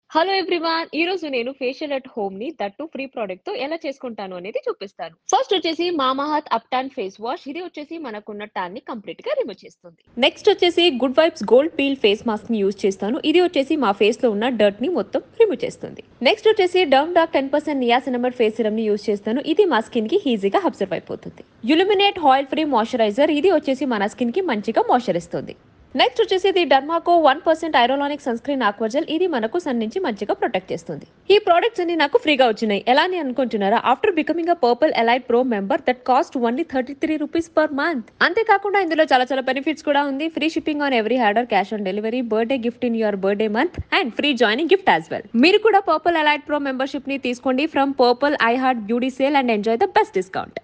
hello everyone ఈ రోజు నేను ఫేషియల్ అట్ హోమ్ ని దట్టు ఫ్రీ ప్రోడక్ట్ తో ఎలా చేసుకుంటాను అనేది చూపిస్తాను ఫస్ట్ వచ్చేసి Mamaearth ubtan face wash ఇది వచ్చేసి మనకున్న టాన్ ని కంప్లీట్ గా రిమూవ్ చేస్తుంది నెక్స్ట్ వచ్చేసి good vibes gold peel face mask ని యూజ్ చేస్తాను ఇది వచ్చేసి మా ఫేస్ లో ఉన్న డర్ట్ ని మొత్తం రిమూవ్ చేస్తుంది నెక్స్ట్ వచ్చేసి Dermdoc ten percent niacinamide face serum ని యూజ్ చేస్తాను ఇది మా స్కిన్ కి ఈజీగా అబ్జర్వ్ అయిపోతుంది యులిమినేట్ ఆయిల్ ఫ్రీ మాయిశ్చరైజర్ ఇది వచ్చేసి మన స్కిన్ కి మంచిగా మాయిశ్చర్ ఇస్తుంది నెక్స్ట్ వచ్చేసి ఇది Dermaco one percent hyaluronic sunscreen aqua gel ఇది మనకు సన్ నుంచి మంచిగా ప్రొటెక్ట్ చేస్తుంది ఈ ప్రోడక్ట్స్ అన్ని నాకు ఫ్రీగా వచ్చినాయి ఎలా అని అనుకుంటున్నారా after becoming a purple elite pro member that cost only thirty three rupees per month అంతేకాకుండా ఇందులో చాలా చాలా బెనిఫిట్స్ కూడా ఉంది free shipping on every order cash on delivery birthday gift in your birthday month and free joining gift as well మీరు కూడా purple elite pro membership ని తీసుకోండి from purple I heart beauty sale and enjoy the best discount